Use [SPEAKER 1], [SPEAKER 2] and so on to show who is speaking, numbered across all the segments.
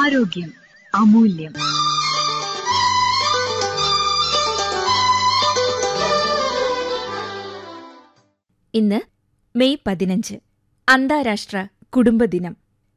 [SPEAKER 1] ആരോഗ്യം അമൂല്യം
[SPEAKER 2] ഇന്ന് മെയ് പതിനഞ്ച് അന്താരാഷ്ട്ര കുടുംബദിനം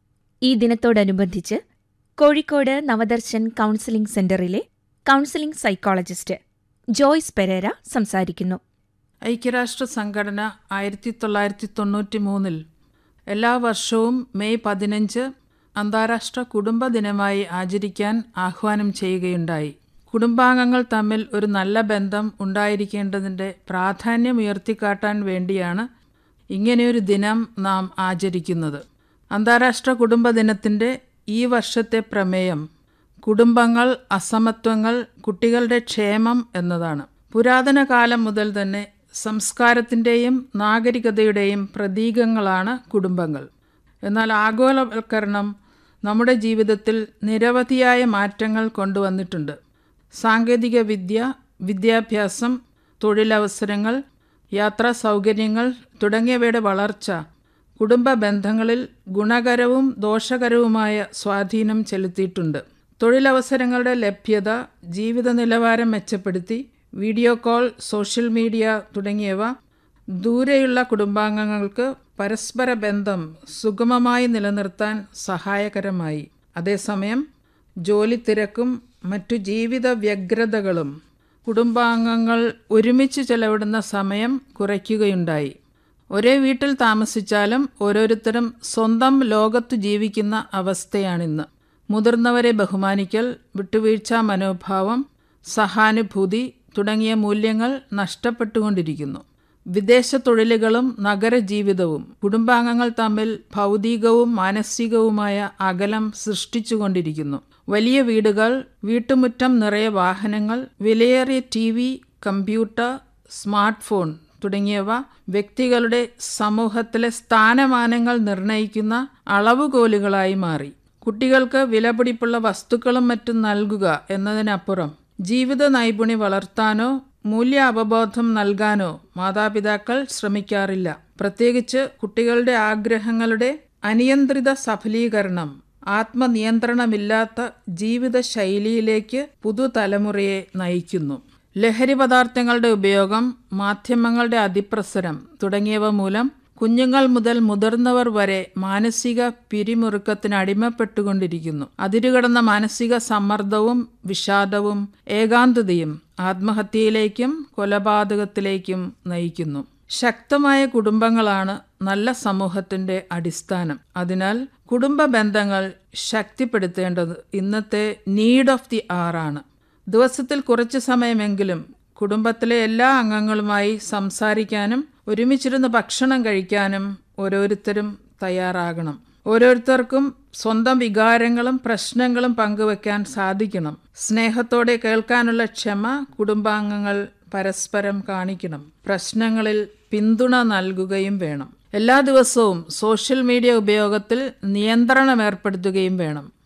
[SPEAKER 2] ഈ ദിനത്തോടനുബന്ധിച്ച് കോഴിക്കോട് നവദർശൻ കൗൺസിലിംഗ് സെന്ററിലെ കൗൺസിലിംഗ് സൈക്കോളജിസ്റ്റ് ജോയ്സ് പെരേര സംസാരിക്കുന്നു
[SPEAKER 3] ഐക്യരാഷ്ട്ര സംഘടന ആയിരത്തി തൊള്ളായിരത്തി തൊണ്ണൂറ്റി മൂന്നിൽ എല്ലാ വർഷവും മെയ് പതിനഞ്ച് അന്താരാഷ്ട്ര കുടുംബ ദിനമായി ആചരിക്കാൻ ആഹ്വാനം ചെയ്യുകയുണ്ടായി കുടുംബാംഗങ്ങൾ തമ്മിൽ ഒരു നല്ല ബന്ധം ഉണ്ടായിരിക്കേണ്ടതിൻ്റെ പ്രാധാന്യം ഉയർത്തിക്കാട്ടാൻ വേണ്ടിയാണ് ഇങ്ങനെയൊരു ദിനം നാം ആചരിക്കുന്നത് അന്താരാഷ്ട്ര കുടുംബ ദിനത്തിൻ്റെ ഈ വർഷത്തെ പ്രമേയം കുടുംബങ്ങൾ അസമത്വങ്ങൾ കുട്ടികളുടെ ക്ഷേമം എന്നതാണ് പുരാതന കാലം മുതൽ തന്നെ സംസ്കാരത്തിൻ്റെയും നാഗരികതയുടെയും പ്രതീകങ്ങളാണ് കുടുംബങ്ങൾ എന്നാൽ ആഗോളവൽക്കരണം നമ്മുടെ ജീവിതത്തിൽ നിരവധിയായ മാറ്റങ്ങൾ കൊണ്ടുവന്നിട്ടുണ്ട് സാങ്കേതിക വിദ്യ വിദ്യാഭ്യാസം തൊഴിലവസരങ്ങൾ യാത്രാ സൗകര്യങ്ങൾ തുടങ്ങിയവയുടെ വളർച്ച കുടുംബ ബന്ധങ്ങളിൽ ഗുണകരവും ദോഷകരവുമായ സ്വാധീനം ചെലുത്തിയിട്ടുണ്ട് തൊഴിലവസരങ്ങളുടെ ലഭ്യത ജീവിത നിലവാരം മെച്ചപ്പെടുത്തി വീഡിയോ കോൾ സോഷ്യൽ മീഡിയ തുടങ്ങിയവ ദൂരെയുള്ള കുടുംബാംഗങ്ങൾക്ക് പരസ്പര ബന്ധം സുഗമമായി നിലനിർത്താൻ സഹായകരമായി അതേസമയം ജോലി തിരക്കും മറ്റു ജീവിത വ്യഗ്രതകളും കുടുംബാംഗങ്ങൾ ഒരുമിച്ച് ചെലവിടുന്ന സമയം കുറയ്ക്കുകയുണ്ടായി ഒരേ വീട്ടിൽ താമസിച്ചാലും ഓരോരുത്തരും സ്വന്തം ലോകത്തു ജീവിക്കുന്ന അവസ്ഥയാണിന്ന് മുതിർന്നവരെ ബഹുമാനിക്കൽ വിട്ടുവീഴ്ച മനോഭാവം സഹാനുഭൂതി തുടങ്ങിയ മൂല്യങ്ങൾ നഷ്ടപ്പെട്ടുകൊണ്ടിരിക്കുന്നു വിദേശ തൊഴിലുകളും നഗരജീവിതവും കുടുംബാംഗങ്ങൾ തമ്മിൽ ഭൗതികവും മാനസികവുമായ അകലം സൃഷ്ടിച്ചുകൊണ്ടിരിക്കുന്നു വലിയ വീടുകൾ വീട്ടുമുറ്റം നിറയെ വാഹനങ്ങൾ വിലയേറിയ T V computer smart phone തുടങ്ങിയവ വ്യക്തികളുടെ സമൂഹത്തിലെ സ്ഥാനമാനങ്ങൾ നിർണയിക്കുന്ന അളവുകോലുകളായി മാറി കുട്ടികൾക്ക് വിലപിടിപ്പുള്ള വസ്തുക്കളും മറ്റും നൽകുക എന്നതിനപ്പുറം ജീവിത നൈപുണി വളർത്താനോ മൂല്യ അവബോധം നൽകാനോ മാതാപിതാക്കൾ ശ്രമിക്കാറില്ല പ്രത്യേകിച്ച് കുട്ടികളുടെ ആഗ്രഹങ്ങളുടെ അനിയന്ത്രിത സഫലീകരണം ആത്മനിയന്ത്രണമില്ലാത്ത ജീവിത ശൈലിയിലേക്ക് പുതുതലമുറയെ നയിക്കുന്നു ലഹരി പദാർത്ഥങ്ങളുടെ ഉപയോഗം മാധ്യമങ്ങളുടെ അതിപ്രസരം തുടങ്ങിയവ മൂലം കുഞ്ഞുങ്ങൾ മുതൽ മുതിർന്നവർ വരെ മാനസിക പിരിമുറുക്കത്തിന് അടിമപ്പെട്ടുകൊണ്ടിരിക്കുന്നു അതിരുകടന്ന മാനസിക സമ്മർദ്ദവും വിഷാദവും ഏകാന്തതയും ആത്മഹത്യയിലേക്കും കൊലപാതകത്തിലേക്കും നയിക്കുന്നു ശക്തമായ കുടുംബങ്ങളാണ് നല്ല സമൂഹത്തിന്റെ അടിസ്ഥാനം അതിനാൽ കുടുംബ ബന്ധങ്ങൾ ശക്തിപ്പെടുത്തേണ്ടത് ഇന്നത്തെ നീഡ് ഓഫ് ദി ആണ് ദിവസത്തിൽ കുറച്ച് സമയമെങ്കിലും കുടുംബത്തിലെ എല്ലാ അംഗങ്ങളുമായി സംസാരിക്കാനും ഒരുമിച്ചിരുന്ന് ഭക്ഷണം കഴിക്കാനും ഓരോരുത്തരും തയ്യാറാകണം ഓരോരുത്തർക്കും സ്വന്തം വികാരങ്ങളും പ്രശ്നങ്ങളും പങ്കുവെക്കാൻ സാധിക്കണം സ്നേഹത്തോടെ കേൾക്കാനുള്ള ക്ഷമ കുടുംബാംഗങ്ങൾ പരസ്പരം കാണിക്കണം പ്രശ്നങ്ങളിൽ പിന്തുണ നൽകുകയും വേണം എല്ലാ ദിവസവും സോഷ്യൽ മീഡിയ ഉപയോഗത്തിൽ നിയന്ത്രണം ഏർപ്പെടുത്തുകയും വേണം